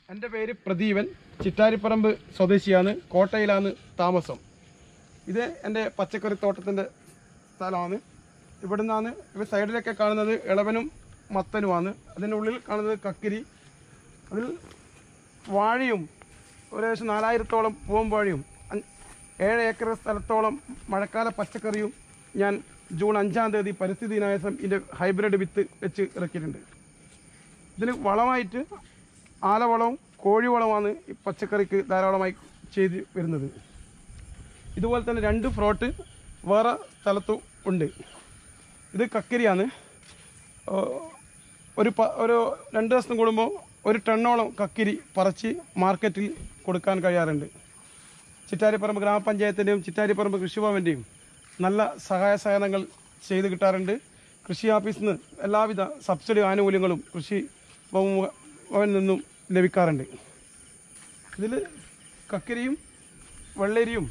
എൻ്റെ പേര് പ്രദീപൻ ചിറ്റാരിപ്പറമ്പ് സ്വദേശിയാണ് കോട്ടയിലാണ് താമസം ഇത് എൻ്റെ പച്ചക്കറി തോട്ടത്തിൻ്റെ സ്ഥലമാണ് ഇവിടെ നിന്നാണ് ഇവ സൈഡിലൊക്കെ കാണുന്നത് ഇളവനും മത്തനുമാണ് അതിനുള്ളിൽ കാണുന്നത് കക്കിരി അതിൽ വാഴയും ഏകദേശം നാലായിരത്തോളം പൂവമ്പാഴയും അഞ്ച്- ഏഴ് ഏക്കർ സ്ഥലത്തോളം മഴക്കാല പച്ചക്കറിയും ഞാൻ ജൂൺ അഞ്ചാം തീയതി പരിസ്ഥിതി ദിനായസം ഇതിൻ്റെ ഹൈബ്രിഡ് വിത്ത് വെച്ച് ഇറക്കിയിട്ടുണ്ട് ഇതിന് വളമായിട്ട് ആലവളവും കോഴിവളമാണ് ഈ പച്ചക്കറിക്ക് ധാരാളമായി ചെയ്ത് വരുന്നത് ഇതുപോലെ തന്നെ രണ്ട് ഫ്രോട്ട് വേറെ സ്ഥലത്തും ഉണ്ട് ഇത് കക്കരിയാണ് ഓ, ഒരു പ ഒരു രണ്ട് ദിവസം കൂടുമ്പോൾ ഒരു ടണ്ണോളം കക്കിരി പറിച്ച് മാർക്കറ്റിൽ കൊടുക്കാൻ കഴിയാറുണ്ട് ചിറ്റാരിപ്പറമ്പ് ഗ്രാമപഞ്ചായത്തിൻ്റെയും ചിറ്റാരിപ്പറമ്പ് കൃഷിഭവൻ്റെയും നല്ല സഹായ സഹകരണങ്ങൾ ചെയ്ത് കിട്ടാറുണ്ട് കൃഷി ഓഫീസിൽ നിന്ന് എല്ലാവിധ സബ്സിഡി ആനുകൂല്യങ്ങളും കൃഷി ഭവ- ഭവനിൽ നിന്നും ലഭിക്കാറുണ്ട് ഇതിൽ കക്കരിയും വെള്ളരിയും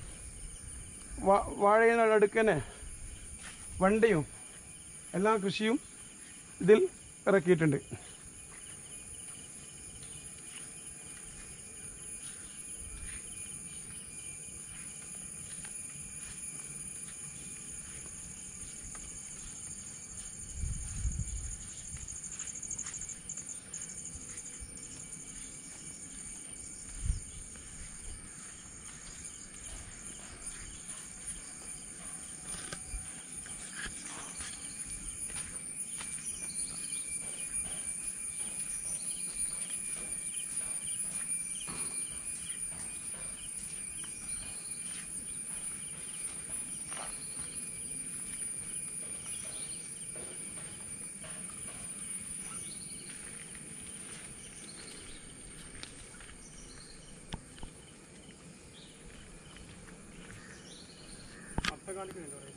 വാ വാഴയുടെ അടുക്കനെ വണ്ടയും എല്ലാ കൃഷിയും ഇതിൽ ഇറക്കിയിട്ടുണ്ട് അർത്ഥ കാണിക്കുന്നുണ്ടോ